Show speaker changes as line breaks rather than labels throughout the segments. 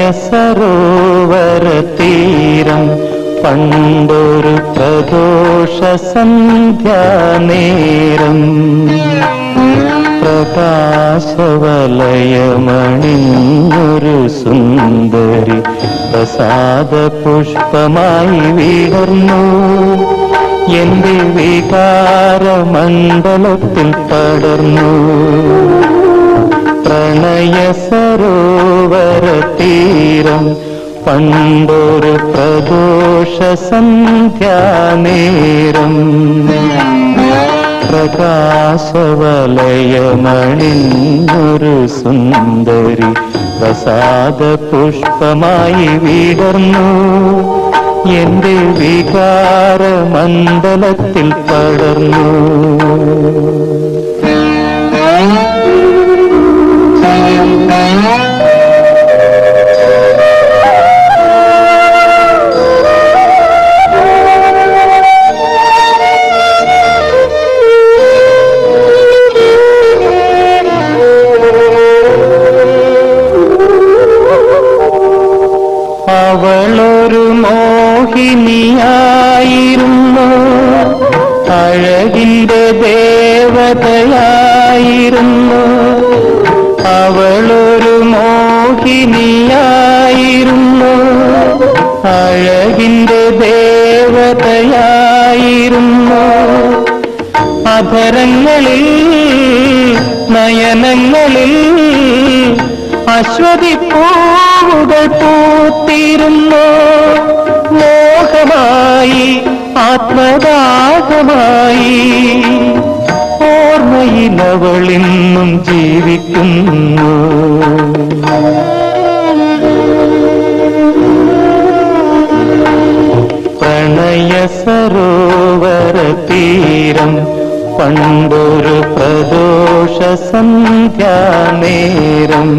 സരോവര തീരം പണ്ടൊരു പ്രദോഷ സന്ധ്യാനേരം പ്രകാശവലയമണിഞ്ഞൊരു സുന്ദരി പ്രസാദ പുഷ്പമായി വിടർന്നു എന്റെ വികാരമണ്ഡലത്തിൽ പടർന്നു പ്രണയ സരോവര തീരം പണ്ടൊരു പ്രദോഷ സന്ധ്യാനേരം പ്രകാശവലയമണിഞ്ഞൊരു സുന്ദരി പ്രസാദ പുഷ്പമായി വിടർന്നു എന്റെ വികാരമണ്ഡലത്തിൽ പടർന്നു അവളൊരു മോഹിനിയായിരുന്നു അഴകിന്റെ ദേവതയായിരുന്നു അവളൊരു മോഹിനിയായിരുന്നു അഴകിന്റെ ദേവതയായിരുന്നു അധരങ്ങളിൽ നയനങ്ങളിൽ അശ്വതി പൂവുകൾ പൂത്തിരുന്നു മോഹമായി ആത്മദാഹമായി ഓർമ്മയിലവളിന്നും ജീവിക്കുന്നു പ്രണയ സരോവര തീരം പണ്ടൊരു പ്രദോഷ സന്ധ്യാനേരം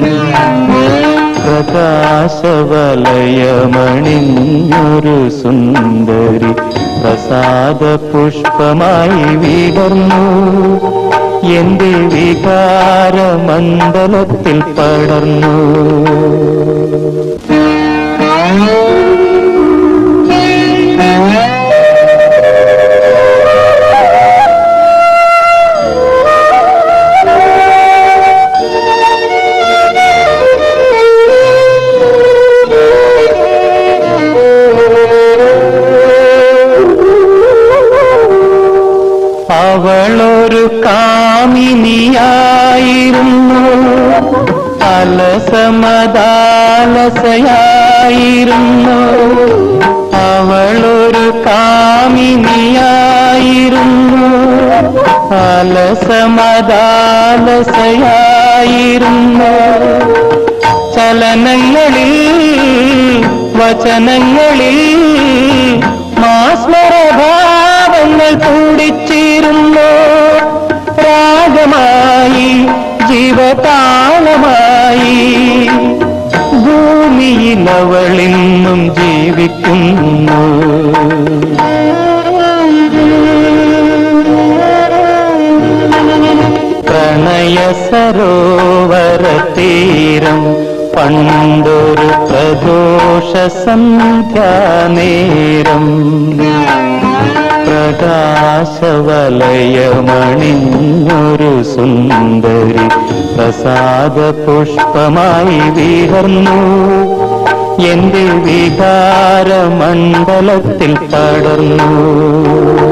പ്രകാശവലയമണിഞ്ഞൊരു സുന്ദരി പ്രസാദ പുഷ്പമായി വിടർന്നു എന്റെ വികാരമണ്ഡലത്തിൽ പടർന്നു അവളൊരു കാമിനിയായിരുന്നു അലസമദാലസയായിരുന്നു അവളൊരു കാമിനിയായിരുന്നു അലസമദാലസയായിരുന്നു ചലനങ്ങളിൽ വചനങ്ങളിൽ മാസ്മരഭാവങ്ങൾ കൂടിച്ചിരുന്നു രാഗമായി ജീവതാളമായി ഭൂമിയിൽ അവളിന്നും ജീവിക്കുന്നു പ്രണയ സരോവര തീരം പണ്ടൊരു പ്രദോഷ സന്ധ്യാനേരം പ്രകാശവലയമണിഞ്ഞൊരു സുന്ദരി പ്രസാദ പുഷ്പമായി വിടർന്നു എന്റെ വികാരമണ്ഡലത്തിൽ പടർന്നു